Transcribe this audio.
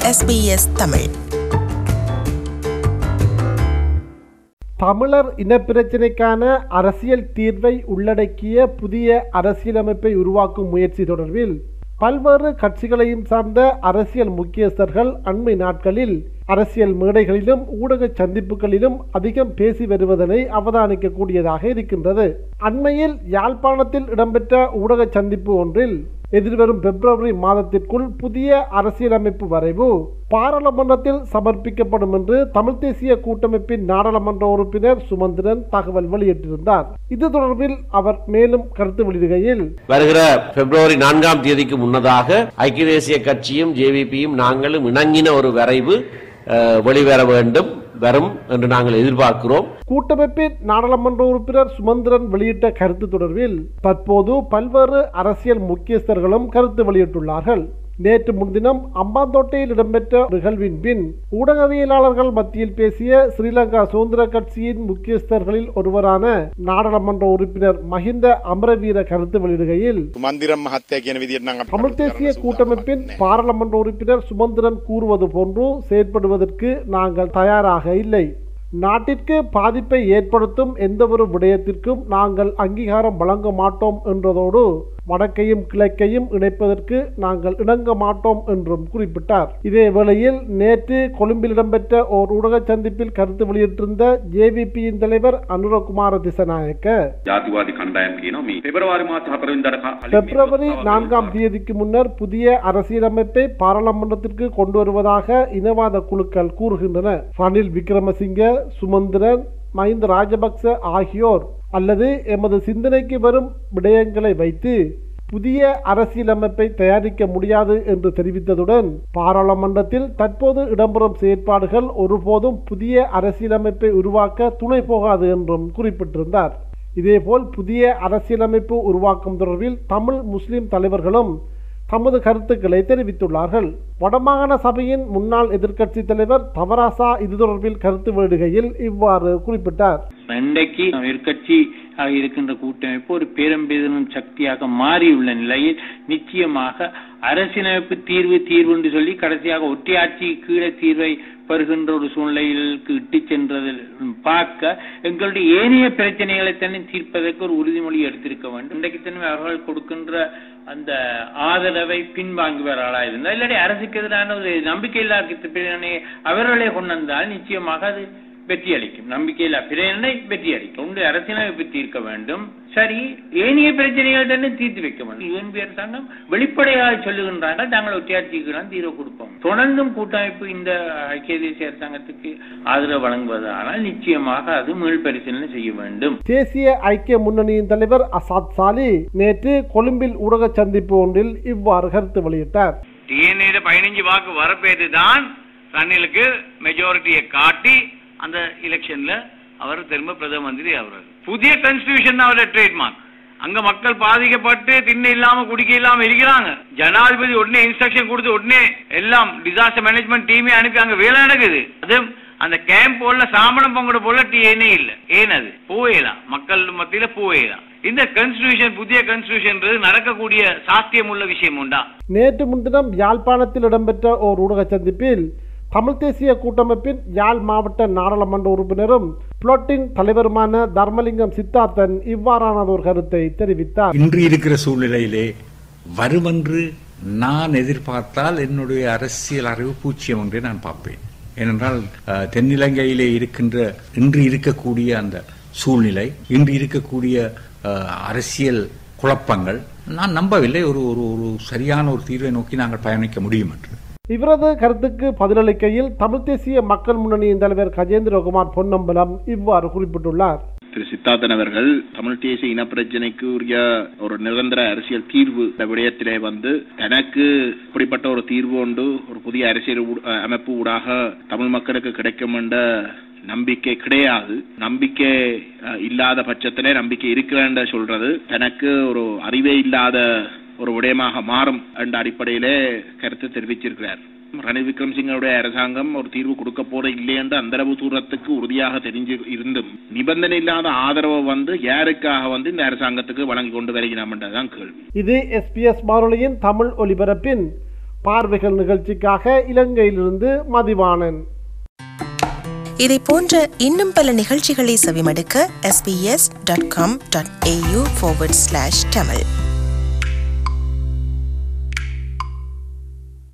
SBS Tamil தமிழர் இனப்பிரச்சினைக்கான அரசியல் தீர்வை உள்ளடக்கிய புதிய அரசியலமைப்பை உருவாக்கும் முயற்சி தொடர்பில் பல்வேறு கட்சிகளையும் சார்ந்த அரசியல் முக்கியஸ்தர்கள் அண்மை நாட்களில் அரசியல் மேடைகளிலும் ஊடக சந்திப்புகளிலும் அதிகம் பேசி வருவதனை அவதானிக்கக்கூடியதாக இருக்கின்றது அண்மையில் யாழ்ப்பாணத்தில் இடம்பெற்ற ஊடக சந்திப்பு ஒன்றில் எதிர்வரும் பிப்ரவரி மாதத்திற்குள் புதிய அரசியலமைப்பு வரைவு பாராளுமன்றத்தில் சமர்ப்பிக்கப்படும் என்று தமிழ் தேசிய கூட்டமைப்பின் நாடாளுமன்ற உறுப்பினர் சுமந்திரன் தகவல் வெளியிட்டிருந்தார் இது தொடர்பில் அவர் மேலும் கருத்து வெளியிடுகையில் வருகிற பிப்ரவரி நான்காம் தேதிக்கு முன்னதாக ஐக்கிய தேசிய கட்சியும் ஜேவிபியும் நாங்களும் இணங்கின ஒரு வரைவு அஹ், வெளிவர வேண்டும் வரும் என்று நாங்கள் எதிர்பார்க்கிறோம் கூட்டமைப்பின் நாடாளுமன்ற உறுப்பினர் சுமந்திரன் வெளியிட்ட கருத்து தொடர்பில் தற்போது பல்வேறு அரசியல் முக்கியஸ்தர்களும் கருத்து வெளியிட்டுள்ளார்கள் நேற்று முன்தினம் அம்பாந்தோட்டையில் இடம்பெற்ற நிகழ்வின் பின் ஊடகவியலாளர்கள் மத்தியில் பேசிய ஸ்ரீலங்கா சுதந்திர கட்சியின் முக்கியஸ்தர்களில் ஒருவரான நாடாளுமன்ற உறுப்பினர் மஹிந்த அமரவீர கருத்து வெளியிடுகையில் මන්දිරම් මහත්තය කියන විදිහට නම් අපි தமிழ் தேசிய கூட்டமைப்பின் பாராளுமன்ற உறுப்பினர் சுமந்திரன் கூறுவது போன்று செயற்படுவதற்கு நாங்கள் தயாராக இல்லை நாட்டிற்கு பாதிப்பை ஏற்படுத்தும் எந்தவொரு விடயத்திற்கும் நாங்கள் அங்கீகாரம் வழங்க மாட்டோம் என்றதோடு வடக்கையும் கிழக்கையும் இணைப்பதற்கு நாங்கள் இணங்க மாட்டோம் என்றும் குறிப்பிட்டார் இதே வேளையில் நேற்று கொழும்பில் இடம்பெற்ற ஓர் ஊடக சந்திப்பில் கருத்து வெளியிட்டிருந்த ஜேவிபியின் தலைவர் அனுரகுமார திசநாயக்க ජාතිවාදී කණ්ඩායම් කියනවා මේ පෙබරවාරි මාස 4 වෙනිදාට කලින් பிப்ரவரி நான்காம் தேதிக்கு முன்னர் புதிய அரசியலமைப்பை பாராளுமன்றத்திற்கு கொண்டு வருவதாக இனவாத குழுக்கள் கூறுகின்றன ரணில் விக்ரமசிங்க சுமந்திரன் மஹிந்த ராஜபக்ச ஆகியோர் அல்லது எமது சிந்தனைக்கு வரும் விடயங்களை வைத்து புதிய அரசியலமைப்பை தயாரிக்க முடியாது என்று தெரிவித்ததுடன் பாராளுமன்றத்தில் தற்போது இடம்பெறும் செயற்பாடுகள் ஒருபோதும் புதிய அரசியலமைப்பை உருவாக்க துணை போகாது என்றும் குறிப்பிட்டிருந்தார் இதேபோல் புதிய அரசியலமைப்பு உருவாக்கம் தொடர்பில் தமிழ் முஸ்லிம் தலைவர்களும் தமது கருத்துக்களை தெரிவித்துள்ளார்கள் வடமாகாண சபையின் முன்னாள் எதிர்க்கட்சி தலைவர் தவராசா இது தொடர்பில் கருத்து வெளியிடுகையில் இவ்வாறு குறிப்பிட்டார் இன்றைக்கு எதிர்க்கட்சி இருக்கின்ற கூட்டமைப்பு ஒரு பேரம்பெரும் சக்தியாக மாறியுள்ள நிலையில் நிச்சயமாக அரசியலமைப்பு தீர்வு தீர்வு என்று சொல்லி கடைசியாக ஒற்றையாட்சி கீழே தீர்வை பெறுகின்ற ஒரு சூழ்நிலைக்கு இட்டு சென்றதில் பார்க்க எங்களுடைய ஏனைய பிரச்சனைகளை தானே தீர்ப்பதற்கு ஒரு உறுதிமொழி எடுத்திருக்க வேண்டும் இன்றைக்கு தானே அவர்கள் கொடுக்கின்ற அந்த ஆதரவை பின்வாங்குவார்களா இருந்தால் இல்லாட்டி அரசுக்கு எதிரான ஒரு நம்பிக்கையில்லா பிரச்சனையை அவர்களே கொண்டு வந்தால் நிச்சயமாக அது வெற்றி அளிக்கும் நம்பிக்கையில்லா பிரேரணை வெற்றி அளிக்கும் உண்டு அரசியலமைப்பு தீர்க்க வேண்டும் சரி ஏனைய பிரச்சனைகள் தானே தீர்த்து வைக்க வேண்டும் யுஎன்பி சங்கம் வெளிப்படையாக சொல்லுகின்றார்கள் தாங்கள் ஒற்றையாட்சிக்கு தான் தீர்வு கொடுப்போம் தொடர்ந்தும் கூட்டமைப்பு இந்த ஐக்கிய தேசிய அரசாங்கத்துக்கு ஆதரவு வழங்குவதானால் நிச்சயமாக அது மீள் பரிசீலனை செய்ய வேண்டும் தேசிய ஐக்கிய முன்னணியின் தலைவர் அசாத் சாலி நேற்று கொழும்பில் ஊடக சந்திப்பு ஒன்றில் இவ்வாறு கருத்து வெளியிட்டார் டிஎன்ஏ பதினஞ்சு வாக்கு வரப்பேற்று தான் ரணிலுக்கு மெஜாரிட்டியை காட்டி அந்த எலெக்ஷன்ல அவர் திரும்ப பிரதம மந்திரி ஆகுறாரு புதிய கான்ஸ்டிடியூஷன் அவரோட ட்ரேட்மார்க் அங்க மக்கள் பாதிக்கப்பட்டு திண்ணை இல்லாம குடிக்க இல்லாம இருக்கிறாங்க ஜனாதிபதி உடனே இன்ஸ்ட்ரக்ஷன் கொடுத்து உடனே எல்லாம் டிசாஸ்டர் மேனேஜ்மெண்ட் டீமே அனுப்பி அங்க வேலை நடக்குது அது அந்த கேம்ப் போல சாமணம் பொங்கட போல டிஎன்ஏ இல்ல ஏன் அது போவேலாம் மக்கள் மத்தியில போவேலாம் இந்த கான்ஸ்டிடியூஷன் புதிய கான்ஸ்டிடியூஷன் நடக்கக்கூடிய சாத்தியம் உள்ள விஷயம் உண்டா நேற்று முன்தினம் யாழ்ப்பாணத்தில் இடம்பெற்ற ஓர் ஊடக சந்திப்பில் தமிழ் தேசிய கூட்டமைப்பின் யாழ் மாவட்ட நாடாளுமன்ற உறுப்பினரும் புளோட்டின் தலைவருமான தர்மலிங்கம் சித்தார்த்தன் இவ்வாறான ஒரு கருத்தை தெரிவித்தார் இன்று இருக்கிற சூழ்நிலையிலே வருமென்று நான் எதிர்பார்த்தால் என்னுடைய அரசியல் அறிவு பூச்சியம் ஒன்றை நான் பார்ப்பேன் ஏனென்றால் அஹ், தென்னிலங்கையிலே இருக்கின்ற இன்று இருக்கக்கூடிய அந்த சூழ்நிலை இன்று இருக்கக்கூடிய அஹ், அரசியல் குழப்பங்கள் நான் நம்பவில்லை ஒரு ஒரு ஒரு சரியான ஒரு தீர்வை நோக்கி நாங்கள் பயணிக்க முடியும் என்று இவரது கருத்துக்கு பதிலளிக்கையில் தமிழ் தேசிய மக்கள் முன்னணியின் தலைவர் கஜேந்திரகுமார் பொன்னம்பலம் இவ்வாறு குறிப்பிட்டுள்ளார் திரு சித்தார்த்தன் அவர்கள் தமிழ் தேசிய இன பிரச்சனைக்கு உரிய ஒரு நிரந்தர அரசியல் தீர்வு இந்த விடயத்திலே வந்து தனக்கு இப்படிப்பட்ட ஒரு தீர்வு உண்டு ஒரு புதிய அரசியல் ஊ- அஹ் அமைப்பு ஊடாக தமிழ் மக்களுக்கு கிடைக்கும் என்ற நம்பிக்கை கிடையாது நம்பிக்கை அஹ், இல்லாத பட்சத்திலே நம்பிக்கை இருக்கிறேன் சொல்றது தனக்கு ஒரு அறிவே இல்லாத ஒரு விடயமாக மாறும் என்ற அடிப்படையிலே கருத்து தெரிவிச்சிருக்கிறார் ரணில் விக்ரம்சிங்கனுடைய அரசாங்கம் ஒரு தீர்வு கொடுக்க போற இல்லை என்று அந்த அளவு தூரத்துக்கு உறுதியாக தெரிஞ்சு இருந்தும் நிபந்தனை இல்லாத ஆதரவை வந்து யாருக்காக வந்து இந்த அரசாங்கத்துக்கு வழங்கி கொண்டு வருகிறோம் என்றதுதான் கேள்வி இது எஸ்பிஎஸ் வானொலியின் தமிழ் ஒலிபரப்பின் பார்வைகள் நிகழ்ச்சிக்காக இலங்கையிலிருந்து மதிவாணன் இதை போன்ற இன்னும் பல நிகழ்ச்சிகளை செவிமடுக்க sbs.com.au forward slash tamil